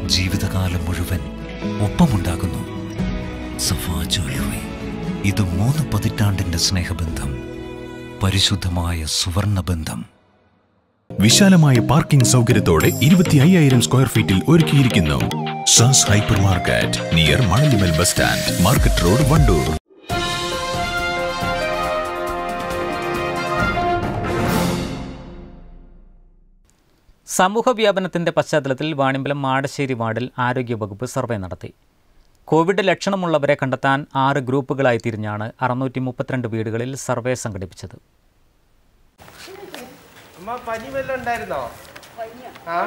ജീവിതകാലം മുഴുവൻ ഒപ്പമുണ്ടാകുന്നു സഫാ ജ്വല്ലറി ഇത് മൂന്ന് പതിറ്റാണ്ടിന്റെ സ്നേഹബന്ധം പരിശുദ്ധമായ സുവർണബന്ധം വിശാലമായ പാർക്കിംഗ് സൗകര്യത്തോടെ ഇരുപത്തി അയ്യായിരം സ്ക്വയർ ഫീറ്റിൽ ഒരുക്കിയിരിക്കുന്നു Saas hyper market near Manalimal bus stand market road Wandoor സമൂഹ വ്യാപനത്തിന്റെ പശ്ചാത്തലത്തിൽ വാണിമ്പലം മാടശ്ശേരി വാർഡിൽ ആരോഗ്യവകുപ്പ് സർവേ നടത്തി കോവിഡ് ലക്ഷണമുള്ളവരെ കണ്ടെത്താൻ ആറ് ഗ്രൂപ്പുകളായി തിരിഞ്ഞാണ് അറുന്നൂറ്റി മുപ്പത്തിരണ്ട് വീടുകളിൽ സർവേ സംഘടിപ്പിച്ചത് അമ്മ പനി വല്ലതും ഉണ്ടായിരുന്നോ ആ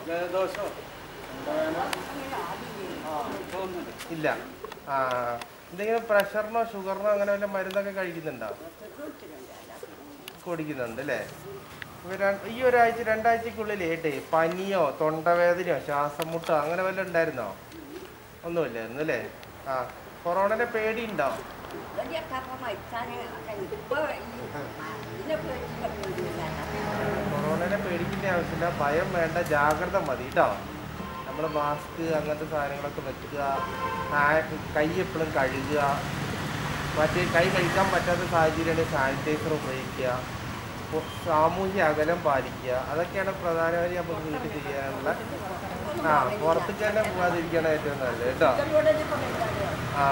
ഇല്ല ആ എന്തെങ്കിലും പ്രഷറിനോ ഷുഗറിനോ അങ്ങനെ വല്ല മരുന്നൊക്കെ കഴിക്കുന്നുണ്ടോ കുടിക്കുന്നുണ്ട് അല്ലേ ഇവ ര- ഈ ഒരാഴ്ച രണ്ടാഴ്ചക്കുള്ളിൽ ഏട്ടേ പനിയോ തൊണ്ടവേദനയോ ശ്വാസം മുട്ടോ അങ്ങനെ വല്ലതും ഉണ്ടായിരുന്നോ ഒന്നുമില്ലായിരുന്നു അല്ലേ ആ കൊറോണയുടെ പേടിയുണ്ടോ കൊറോണനെ പേടിക്കേണ്ട ആവശ്യമില്ല ഭയം വേണ്ട ജാഗ്രത മതി കേട്ടോ നമ്മൾ മാസ്ക് അങ്ങനത്തെ സാധനങ്ങളൊക്കെ വെക്കുക ഹാ- കൈ എപ്പോഴും കഴുകുക മറ്റേ കൈ കഴിക്കാൻ പറ്റാത്ത സാഹചര്യമാണെങ്കിൽ സാനിറ്റൈസർ ഉപയോഗിക്കുക പൊ- സാമൂഹ്യ അകലം പാലിക്കുക അതൊക്കെയാണ് പ്രധാനമായി നമുക്ക് വീട്ടിൽ ചെയ്യാനുള്ള ആ പുറത്തേക്ക് തന്നെ പോകാതിരിക്കുകയാണ് ഏറ്റവും നല്ലത് കേട്ടോ ആ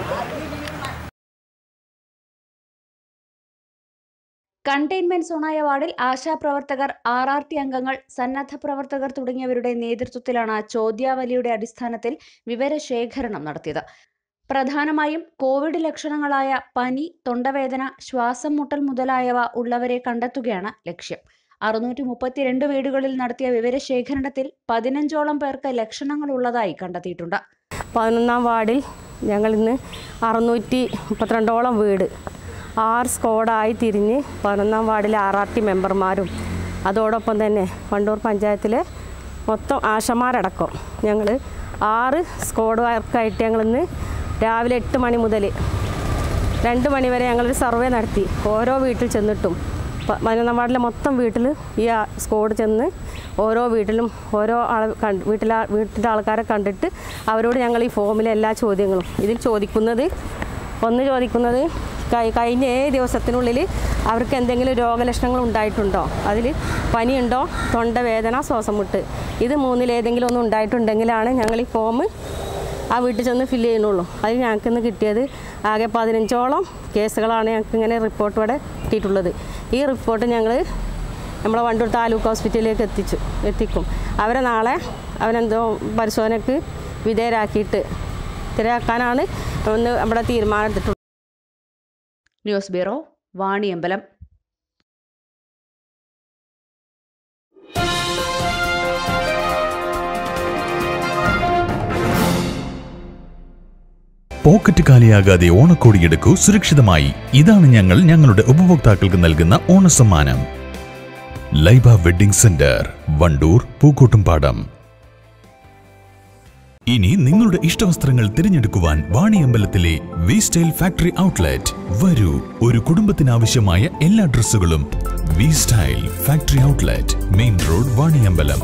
കണ്ടെയ്ൻമെന്റ് സോണായ വാർഡിൽ ആശാപ്രവർത്തകർ ആർ ആർ ടി അംഗങ്ങൾ സന്നദ്ധ പ്രവർത്തകർ തുടങ്ങിയവരുടെ നേതൃത്വത്തിലാണ് ചോദ്യാവലിയുടെ അടിസ്ഥാനത്തിൽ വിവരശേഖരണം നടത്തിയത് പ്രധാനമായും കോവിഡ് ലക്ഷണങ്ങളായ പനി തൊണ്ടവേദന ശ്വാസം മുട്ടൽ മുതലായവ ഉള്ളവരെ കണ്ടെത്തുകയാണ് ലക്ഷ്യം അറുന്നൂറ്റി മുപ്പത്തിരണ്ട് വീടുകളിൽ നടത്തിയ വിവരശേഖരണത്തിൽ പതിനഞ്ചോളം പേർക്ക് ലക്ഷണങ്ങൾ ഉള്ളതായി കണ്ടെത്തിയിട്ടുണ്ട് പതിനൊന്നാം വാർഡിൽ ഞങ്ങൾ ഇന്ന് അറുന്നൂറ്റി മുപ്പത്തിരണ്ടോളം വീട് ആറ് സ്ക്വാഡായി തിരിഞ്ഞ് പതിനൊന്നാം വാർഡിലെ ആർ ആർ ടി മെമ്പർമാരും അതോടൊപ്പം തന്നെ വണ്ടൂർ പഞ്ചായത്തിലെ മൊത്തം ആശമാരടക്കം ഞങ്ങൾ ആറ് സ്ക്വാഡ് വർക്കായിട്ട് ഞങ്ങളിന്ന് രാവിലെ എട്ട് മണി മുതൽ രണ്ട് മണി വരെ ഞങ്ങളൊരു സർവേ നടത്തി ഓരോ വീട്ടിൽ ചെന്നിട്ടും പ- പതിനൊന്നാം വാർഡിലെ മൊത്തം വീട്ടിൽ ഈ ആ- സ്ക്വാഡ് ചെന്ന് ഓരോ വീട്ടിലും ഓരോ ആൾ കണ്ട് വീട്ടിലെ വീട്ടിലെ ആൾക്കാരെ കണ്ടിട്ട് അവരോട് ഞങ്ങൾ ഈ ഫോമിലെ എല്ലാ ചോദ്യങ്ങളും ഇതിൽ ചോദിക്കുന്നത് ഒന്ന് ചോദിക്കുന്നത് കഴി- കഴിഞ്ഞ ഏഴ് ദിവസത്തിനുള്ളിൽ അവർക്ക് എന്തെങ്കിലും രോഗലക്ഷണങ്ങൾ ഉണ്ടായിട്ടുണ്ടോ അതിൽ പനിയുണ്ടോ തൊണ്ടവേദന ശ്വാസം മുട്ട് ഇത് മൂന്നിലേതെങ്കിലും ഒന്നും ഉണ്ടായിട്ടുണ്ടെങ്കിലാണ് ഞങ്ങൾ ഈ ഫോം ആ വീട്ടിൽ ചെന്ന് ഫില്ല് ചെയ്യുന്നുള്ളൂ അതിൽ ഞങ്ങൾക്ക് ഇന്ന് കിട്ടിയത് ആകെ പതിനഞ്ചോളം കേസുകളാണ് ഞങ്ങൾക്ക് ഇങ്ങനെ റിപ്പോർട്ട് ഇവിടെ കിട്ടിയിട്ടുള്ളത് ഈ റിപ്പോർട്ട് ഞങ്ങൾ നമ്മളെ വണ്ടൂർ താലൂക്ക് ഹോസ്പിറ്റലിലേക്ക് എത്തിച്ചു എത്തിക്കും അവരെ നാളെ അവരെന്തോ പരിശോധനയ്ക്ക് വിധേയരാക്കിയിട്ട് ഇത്തരക്കാനാണ് ഒന്ന് നമ്മുടെ തീരുമാനം എടുത്തിട്ടുള്ളത് ന്യൂസ് ബ്യൂറോ വാണിയമ്പലം പോക്കറ്റ് കാലിയാകാതെ ഓണക്കോടിയെടുക്കൂ സുരക്ഷിതമായി ഇതാണ് ഞങ്ങൾ ഞങ്ങളുടെ ഉപഭോക്താക്കൾക്ക് നൽകുന്ന ഓണസമ്മാനം ലൈബ വെഡിംഗ് സെന്റർ വണ്ടൂർ പൂക്കോട്ടുംപാടം ഇനി നിങ്ങളുടെ ഇഷ്ടവസ്ത്രങ്ങൾ തിരഞ്ഞെടുക്കുവാൻ വാണിയമ്പലത്തിലെ വി സ്റ്റൈൽ ഫാക്ടറി ഔട്ട്ലെറ്റ് വരൂ ഒരു കുടുംബത്തിനാവശ്യമായ എല്ലാ ഡ്രസ്സുകളും V style factory outlet main road Vaniyambalam